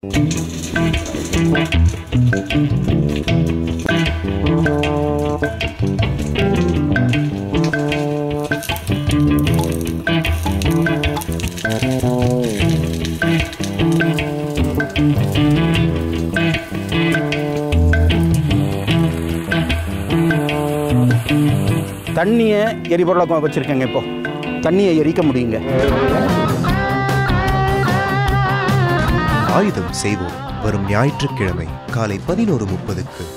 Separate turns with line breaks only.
தண்ணியை எரிபொருளாக வச்சுருக்கேங்க இப்போ தண்ணியை எரிக்க முடியுங்க
ஆயுதம் செய்வோம் வரும் ஞாயிற்றுக்கிழமை காலை பதினோரு முப்பதுக்கு